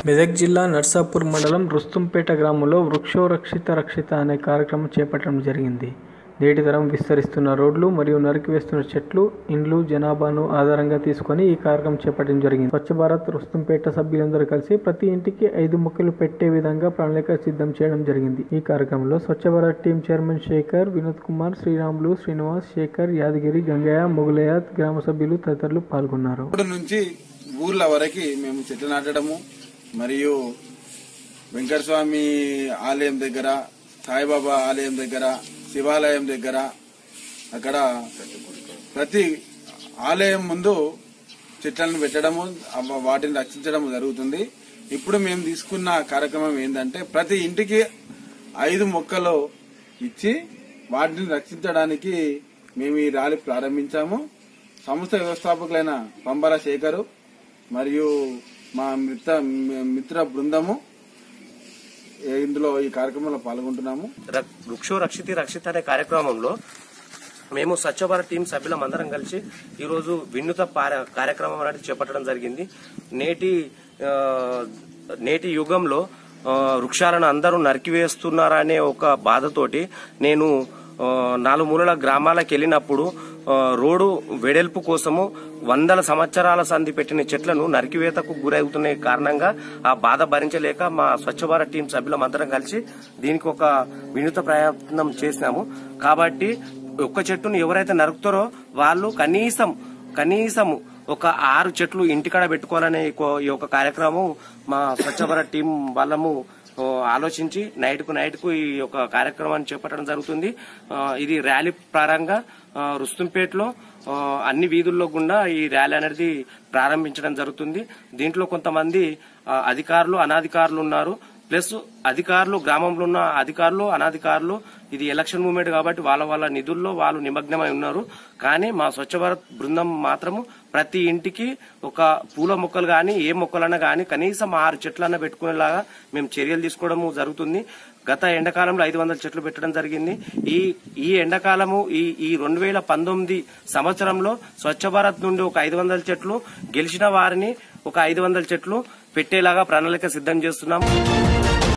మెదక్ జిల్లా నర్సాపూర్ మండలం రుస్తుంపేట గ్రామంలో వృక్షో రక్షిత రక్షిత అనే కార్యక్రమం చేపట్టడం జరిగింది నేటి తరం విస్తరిస్తున్న రోడ్లు మరియు నరికివేస్తున్న చెట్లు ఇండ్లు జనాభాను ఆధారంగా తీసుకొని ఈ కార్యక్రమం చేపట్టడం జరిగింది స్వచ్ఛ భారత్ రుస్తుంపేట సభ్యులందరూ కలిసి ప్రతి ఇంటికి ఐదు మొక్కలు పెట్టే విధంగా ప్రణాళిక సిద్ధం చేయడం జరిగింది ఈ కార్యక్రమంలో స్వచ్ఛ భారత్ టీం చైర్మన్ శేఖర్ వినోద్ కుమార్ శ్రీరాములు శ్రీనివాస్ శేఖర్ యాదగిరి గంగయ్య మొగులయ్య గ్రామ సభ్యులు తదితరులు పాల్గొన్నారు అప్పటి నుంచి ఊర్ల వరకు మేము చెట్లు నాటడము మరియు వెంకటస్వామి ఆలయం దగ్గర సాయిబాబా ఆలయం దగ్గర శివాలయం దగ్గర అక్కడ ప్రతి ఆలయం ముందు చెట్లను పెట్టడము అవ- వాటిని రక్షించడం జరుగుతుంది ఇప్పుడు మేము తీసుకున్న కార్యక్రమం ఏంటంటే ప్రతి ఇంటికి ఐదు మొక్కలు ఇచ్చి వాటిని రక్షించడానికి మేము ఈ ర్యాలీ ప్రారంభించాము సంస్థ వ్యవస్థాపకులైన పంబర శేఖరు మరియు మా మిత్ర మిత్ర బృందము ఏ- ఇందులో ఈ కార్యక్రమంలో పాల్గొంటున్నాము రక్- వృక్షో రక్షితి రక్షిత అనే కార్యక్రమంలో మేము స్వచ్ఛ భారత్ టీం సభ్యులం అందరం కలిసి ఈరోజు వినూత పార- కార్యక్రమం అనేది చేపట్టడం జరిగింది నేటి ఆ, నేటి యుగంలో ఆ, వృక్షాలను అందరూ నరికివేస్తున్నారనే ఒక బాధతోటి నేను ఆ, నాలుగు మూలల గ్రామాలకు వెళ్ళినప్పుడు ఆ, రోడ్డు వెడల్పు కోసము వందల సంవత్సరాల సంధి పెట్టిన చెట్లను నరికివేతకు గురవుతున్న కారణంగా ఆ బాధ భరించలేక మా స్వచ్ఛ భారత్ టీం సభ్యులం అందరం కలిసి దీనికి ఒక వినూత ప్రయత్నం చేసినాము కాబట్టి ఒక్క చెట్టును ఎవరైతే నరుకుతారో వాళ్ళు కనీసం కనీసం ఒక ఆరు చెట్లు ఇంటికాడ పెట్టుకోవాలనే ఈ- ఈ యొక్క కార్యక్రమం మా స్వచ్ఛ భారత్ టీం వాళ్ళము ఆ, ఆలోచించి నైట్ కు నైట్ కు ఈ యొక్క కార్యక్రమాన్ని చేపట్టడం జరుగుతుంది ఆ, ఇది ర్యాలీ ప్రారంగా ఆ, రుస్తుంపేటలో ఆ, అన్ని వీధుల్లో గుండా ఈ ర్యాలీ అనేది ప్రారంభించడం జరుగుతుంది దీంట్లో కొంతమంది ఆ, అధికారులు అనాధికారులు ఉన్నారు ప్లస్ అధికారులు గ్రామంలో ఉన్న అధికారులు అనాధికారులు ఇది ఎలక్షన్ మూమెంట్ కాబట్టి వాళ్ళ వాళ్ళ నిధుల్లో వాళ్ళు నిమగ్నమై ఉన్నారు కానీ మా స్వచ్ఛ భారత్ బృందం మాత్రము ప్రతి ఇంటికి ఒక పూల మొక్కలు కానీ ఏ మొక్కలన్నా కానీ కనీసం ఆరు చెట్లన్నా పెట్టుకునేలాగా మేము చర్యలు తీసుకోవడం జరుగుతుంది గత ఎండాకాలంలో ఐదు వందల చెట్లు పెట్టడం జరిగింది ఈ ఈ ఎండాకాలము ఈ ఈ రెండు వేల పంతొమ్మిది సంవత్సరంలో స్వచ్ఛ భారత్ నుండి ఒక ఐదు వందల చెట్లు గెలిచిన వారిని ఒక ఐదు వందల చెట్లు పెట్టేలాగా ప్రణాళిక సిద్ధం చేస్తున్నాం